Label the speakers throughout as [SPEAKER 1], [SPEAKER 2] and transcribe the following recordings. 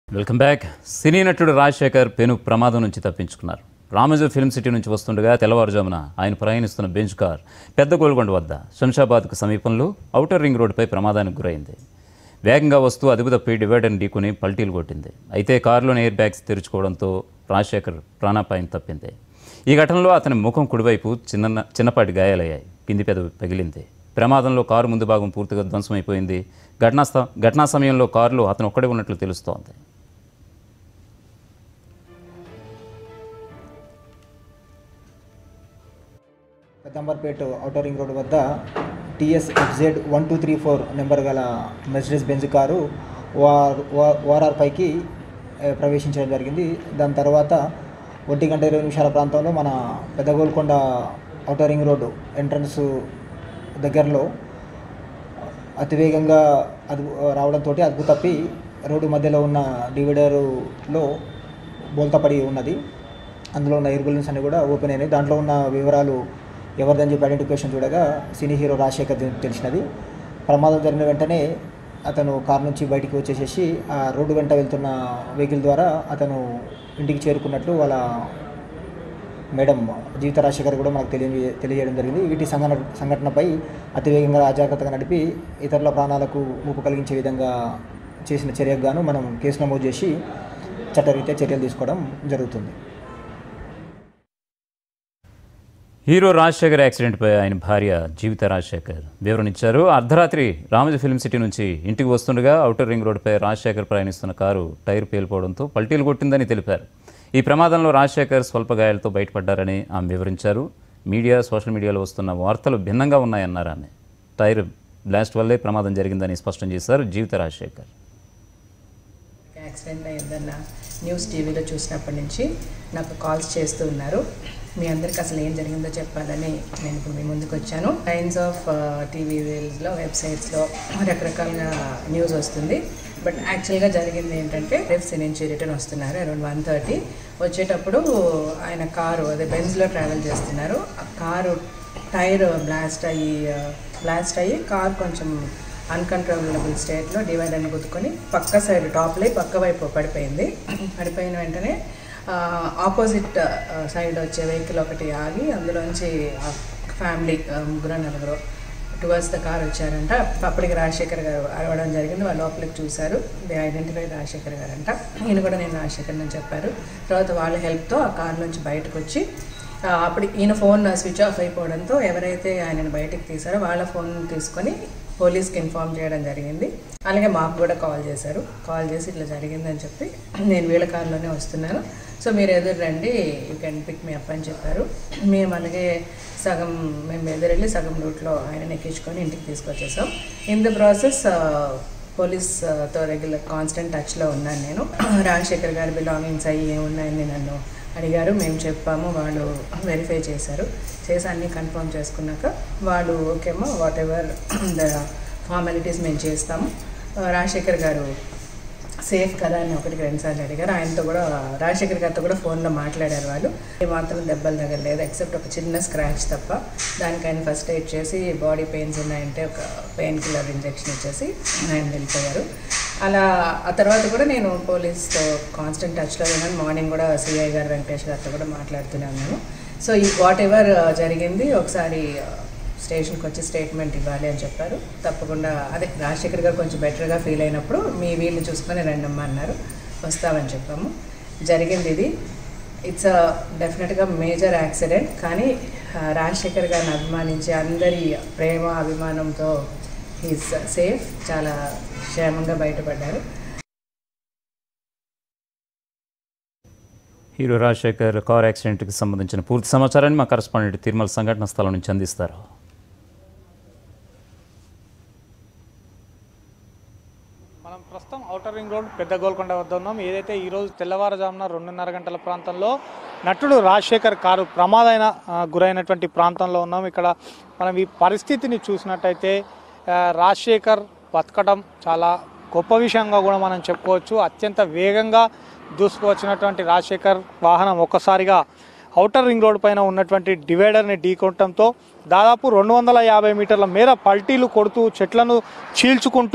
[SPEAKER 1] welcome back సినీ నటుడు రాజశేఖర్ పెను ప్రమాదం నుంచి తప్పించుకున్నారు రామోజీ ఫిల్మ్ సిటీ నుంచి వస్తుండగా తెల్లవారుజామున ఆయన ప్రయాణిస్తున్న బెంచ్ కార్ పెద్ద గోల్కొండ వద్ద శంషాబాద్కు సమీపంలో ఔటర్ రింగ్ రోడ్డుపై ప్రమాదానికి గురైంది వేగంగా వస్తూ అదుపు తప్పి డివైడర్ని ఢీకొని పల్టీలు కొట్టింది అయితే కారులోని ఎయిర్ బ్యాగ్స్ తెరుచుకోవడంతో రాజశేఖర్ ప్రాణాపాయం తప్పింది ఈ ఘటనలో అతని ముఖం కుడివైపు చిన్న చిన్నపాటి గాయాలయ్యాయి కింది పెదవి పగిలింది ప్రమాదంలో కారు ముందు భాగం పూర్తిగా ధ్వంసమైపోయింది ఘటనా స్థ- ఘటనా సమయంలో కారులో అతను ఒక్కడే ఉన్నట్లు తెలుస్తోంది
[SPEAKER 2] పెద్దంబర్పేట ఔటర్ రింగ్ రోడ్ వద్ద TS FZ one two three four number గల మెర్సిడెస్ బెంజ్ కారు వార్ ఓఆర్ఆర్ పైకి ఏ, ప్రవేశించడం జరిగింది దాని తర్వాత ఒంటి గంట ఇరవై నిమిషాల ప్రాంతంలో మన పెద్ద Golconda outer ring road entrance దగ్గరలో అతివేగంగా అదుపు రావడంతో అదుపు తప్పి రోడ్డు మధ్యలో ఉన్న డివైడరులో బోల్తపడి ఉన్నది అందులో ఉన్న ఎయిర్ బలూన్స్ అన్ని కూడా ఓపెన్ అయినాయి దాంట్లో ఉన్న వివరాలు ఎవరిదని చెప్పి ఐడెంటిఫికేషన్ చూడగా సినీ హీరో రాజశేఖర్ తె- తెలిసినది ప్రమాదం జరిగిన వెంటనే అతను కార్ నుంచి బయటికి వచ్చేసేసి ఆ రోడ్డు వెంట వెళ్తున్న వెహికల్ ద్వారా అతను ఇంటికి చేరుకున్నట్లు వాళ్ళ మేడం జీవిత రాజశేఖర్ కూడా మనకు తెలియ తెలియజేయడం జరిగింది వీటి సంఘటన సంఘటనపై అతివేగంగా అజాగ్రత్తగా నడిపి ఇతరుల ప్రాణాలకు ముప్పు కలిగించే విధంగా చేసిన చర్యకు గాను మనం కేసు నమోదు చేసి చట్టరీత్యా చర్యలు తీసుకోవడం జరుగుతుంది
[SPEAKER 1] హీరో రాజశేఖర్ యాక్సిడెంట్పై ఆయన భార్య జీవిత రాజశేఖర్ వివరణ ఇచ్చారు అర్ధరాత్రి రామోజీ ఫిల్మ్ సిటీ నుంచి ఇంటికి వస్తుండగా ఔటర్ రింగ్ రోడ్డుపై రాజశేఖర్ ప్రయాణిస్తున్న కారు టైర్ పేలిపోవడంతో పల్టీలు కొట్టిందని తెలిపారు ఈ ప్రమాదంలో రాజశేఖర్ స్వల్ప గాయాలతో బయటపడ్డారని ఆమె వివరించారు మీడియా సోషల్ మీడియాలో వస్తున్న వార్తలు భిన్నంగా ఉన్నాయన్నారు ఆమె టైర్ బ్లాస్ట్ వల్లే ప్రమాదం జరిగిందని స్పష్టం చేశారు జీవిత రాజశేఖర్
[SPEAKER 3] యాక్సిడెంట్ అయ్యిందన్న న్యూస్ టీవీలో చూసినప్పటి నుంచి నాకు కాల్స్ చేస్తూ ఉన్నారు మీ అందరికి అసలు ఏం జరిగిందో చెప్పాలని నేను ఇప్పుడు మీ ముందుకు వచ్చాను కైండ్స్ ఆఫ్ టీవీ రీల్స్లో వెబ్సైట్స్లో రకరకాలుగా న్యూస్ వస్తుంది బట్ యాక్చువల్గా జరిగింది ఏంటంటే రేపు నుంచి రిటర్న్ వస్తున్నారు అరౌండ్ వన్ థర్టీ వచ్చేటప్పుడు ఆయన కారు అదే బెంజ్లో ట్రావెల్ చేస్తున్నారు ఆ కారు టైర్ బ్లాస్ట్ అయ్యి బ్లాస్ట్ అయ్యి కార్ కొంచెం అన్కంట్రోలబుల్ స్టేట్లో డివైడర్ని గుద్దుకొని పక్క సైడ్ టాప్లో పక్క వైపు పడిపోయింది పడిపోయిన వెంటనే ఆపోజిట్ సైడ్ వచ్చే వెహికల్ ఒకటి ఆగి అందులోంచి ఫ్యామిలీ ముగ్గురు నలుగురు టువర్డ్స్ ద కార్ వచ్చారంట అప్పటికి రాజశేఖర్ గారు అరవడం జరిగింది వాళ్ళు లోపలికి చూశారు దే ఐడెంటిఫై రాజశేఖర్ గారు అంట ఈయన కూడా నేను రాజశేఖర్ అని చెప్పారు తర్వాత వాళ్ళ హెల్ప్తో ఆ కార్ నుంచి బయటకు వచ్చి ఆ, అప్పుడు ఈయన ఫోన్ స్విచ్ ఆఫ్ అయిపోవడంతో ఎవరైతే ఆయనను బయటకు తీశారో వాళ్ళ ఫోన్ తీసుకొని పోలీస్కి ఇన్ఫామ్ చేయడం జరిగింది అలాగే మాకు కూడా కాల్ చేశారు కాల్ చేసి ఇట్లా జరిగిందని చెప్పి నేను వీళ్ళ కార్లోనే వస్తున్నాను సో మీరు ఎదురు రండి you can pick me up అని చెప్పారు మేము అలాగే సగం మేము ఎదురెళ్ళి సగం రూట్లో ఆయన ఎక్కించుకొని ఇంటికి తీసుకొచ్చేసాం ఇన్ ద ప్రాసెస్ పోలీస్తో రెగ్యులర్ కాన్స్టెంట్ టచ్లో ఉన్నాను నేను రాజశేఖర్ గారి బిలాంగింగ్స్ అయ్యి ఏమున్నాయని నన్ను అడిగారు మేము చెప్పాము వాళ్ళు వెరిఫై చేశారు చేసి అన్నీ కన్ఫర్మ్ చేసుకున్నాక వాళ్ళు ఓకేమో వాట్ ఎవర్ ద ఫార్మాలిటీస్ మేము చేస్తాము ఆ, రాజశేఖర్ గారు సేఫ్ కదా అని ఒకటికి రెండుసార్లు అడిగారు ఆయనతో కూడా రాజశేఖర్ గారితో కూడా ఫోన్లో మాట్లాడారు వాళ్ళు ఏ మాత్రం దెబ్బలు తగలేదు ఎక్సెప్ట్ ఒక చిన్న స్క్రాచ్ తప్ప దానికి ఆయన ఫస్ట్ ఎయిడ్ చేసి బాడీ పెయిన్స్ ఉన్నాయంటే ఒక పెయిన్ కిల్లర్ ఇంజెక్షన్ ఇచ్చేసి ఆయన వెళ్ళిపోయారు అలా ఆ తర్వాత కూడా నేను పోలీస్తో కాన్స్టెంట్ టచ్లో ఉన్నాను మార్నింగ్ కూడా సిఐ గారు వెంకటేష్ గారితో కూడా మాట్లాడుతూనే ఉన్నాను సో ఈ వాట్ ఎవర్ జరిగింది ఒకసారి స్టేషన్కి వచ్చి స్టేట్మెంట్ ఇవ్వాలి అని చెప్పారు తప్పకుండా అదే రాజశేఖర్ గారు కొంచెం బెటర్గా ఫీల్ అయినప్పుడు మీ వీళ్ళు చూసుకొని రండమ్మా అన్నారు వస్తామని చెప్పాము జరిగింది ఇది ఇట్స్ డెఫినెట్గా మేజర్ యాక్సిడెంట్ కానీ ఆ, రాజశేఖర్ గారిని అభిమానించి అందరి ప్రేమ అభిమానంతో ఈజ్ సేఫ్ చాలా క్షేమంగా బయటపడ్డారు
[SPEAKER 1] హీరో రాజశేఖర్ కార్ యాక్సిడెంట్కి సంబంధించిన పూర్తి సమాచారాన్ని మా కరస్పాండెంట్ తిరుమల సంఘటన స్థలం నుంచి అందిస్తారు
[SPEAKER 4] మనం ప్రస్తుతం ఔటర్ రింగ్ రోడ్ పెద్ద గోల్కొండ వద్ద ఉన్నాం ఏదైతే ఈరోజు తెల్లవారుజామున రెండున్నర గంటల ప్రాంతంలో నటుడు రాజశేఖర్ కారు ప్రమాదైన ఆ, గురైనటువంటి ప్రాంతంలో ఉన్నాం ఇక్కడ మనం ఈ పరిస్థితిని చూసినట్టయితే ఆ, రాజశేఖర్ బతకడం చాలా గొప్ప విషయంగా కూడా మనం చెప్పుకోవచ్చు అత్యంత వేగంగా దూసుకువచ్చినటువంటి రాజశేఖర్ వాహనం ఒక్కసారిగా ఔటర్ రింగ్ రోడ్ పైన ఉన్నటువంటి డివైడర్ని ఢీకొట్టడంతో దాదాపు రెండు వందల యాభై మీటర్ల మేర పల్టీలు కొడుతూ చెట్లను చీల్చుకుంటూ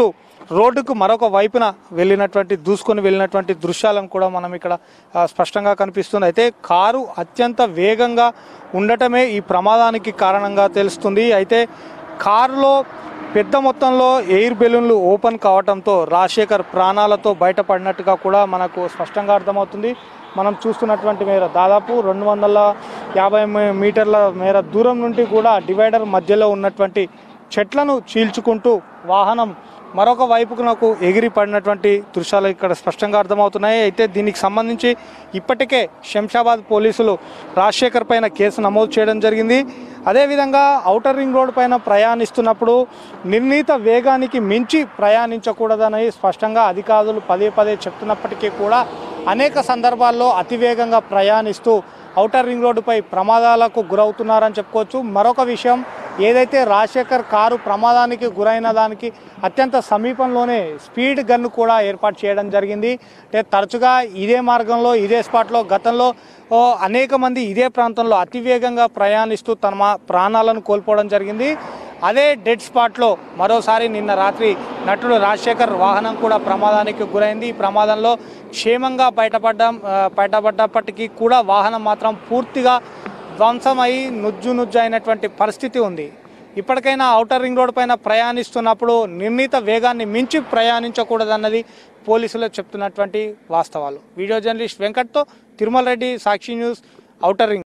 [SPEAKER 4] రోడ్డుకు మరొక వైపున వెళ్ళినటువంటి దూసుకొని వెళ్ళినటువంటి దృశ్యాలను కూడా మనం ఇక్కడ ఆ, స్పష్టంగా కనిపిస్తుంది అయితే కారు అత్యంత వేగంగా ఉండటమే ఈ ప్రమాదానికి కారణంగా తెలుస్తుంది అయితే కారులో పెద్ద మొత్తంలో ఎయిర్ బెలూన్లు ఓపెన్ కావడంతో రాజశేఖర్ ప్రాణాలతో బయటపడినట్టుగా కూడా మనకు స్పష్టంగా అర్థమవుతుంది మనం చూస్తున్నటువంటి మేర దాదాపు రెండు వందల యాభై మీ- మీటర్ల మేర దూరం నుండి కూడా డివైడర్ మధ్యలో ఉన్నటువంటి చెట్లను చీల్చుకుంటూ వాహనం మరొక వైపుకు ఎగిరి పడినటువంటి దృశ్యాలు ఇక్కడ స్పష్టంగా అర్థమవుతున్నాయి అయితే దీనికి సంబంధించి ఇప్పటికే శంషాబాద్ పోలీసులు రాజశేఖర్ పైన కేసు నమోదు చేయడం జరిగింది అదేవిధంగా ఔటర్ రింగ్ రోడ్ పైన ప్రయాణిస్తున్నప్పుడు నిర్ణీత వేగానికి మించి ప్రయాణించకూడదని స్పష్టంగా అధికారులు పదే పదే చెప్తున్నప్పటికీ కూడా అనేక సందర్భాల్లో అతివేగంగా ప్రయాణిస్తూ ఔటర్ రింగ్ రోడ్డుపై ప్రమాదాలకు గురవుతున్నారని చెప్పుకోవచ్చు మరొక విషయం ఏదైతే రాజశేఖర్ కారు ప్రమాదానికి గురైన దానికి అత్యంత సమీపంలోనే స్పీడ్ గన్ను కూడా ఏర్పాటు చేయడం జరిగింది అంటే తరచుగా ఇదే మార్గంలో ఇదే స్పాట్లో గతంలో ఓ, అనేక మంది ఇదే ప్రాంతంలో అతివేగంగా ప్రయాణిస్తూ తమ మా- ప్రాణాలను కోల్పోవడం జరిగింది అదే డెడ్ స్పాట్లో మరోసారి నిన్న రాత్రి నటుడు రాజశేఖర్ వాహనం కూడా ప్రమాదానికి గురైంది ఈ ప్రమాదంలో క్షేమంగా బయటపడ్డం ఆ, బయటపడ్డప్పటికీ కూడా వాహనం మాత్రం పూర్తిగా ధ్వంసమై నుజ్జు నుజ్జు అయినటువంటి పరిస్థితి ఉంది ఇప్పటికైనా ఔటర్ రింగ్ రోడ్ పైన ప్రయాణిస్తున్నప్పుడు నిర్ణీత వేగాన్ని మించి ప్రయాణించకూడదన్నది పోలీసులు చెప్తున్నటువంటి వాస్తవాలు వీడియో జర్నలిస్ట్ వెంకట్తో Tirumala Reddy Sakshi news outer ring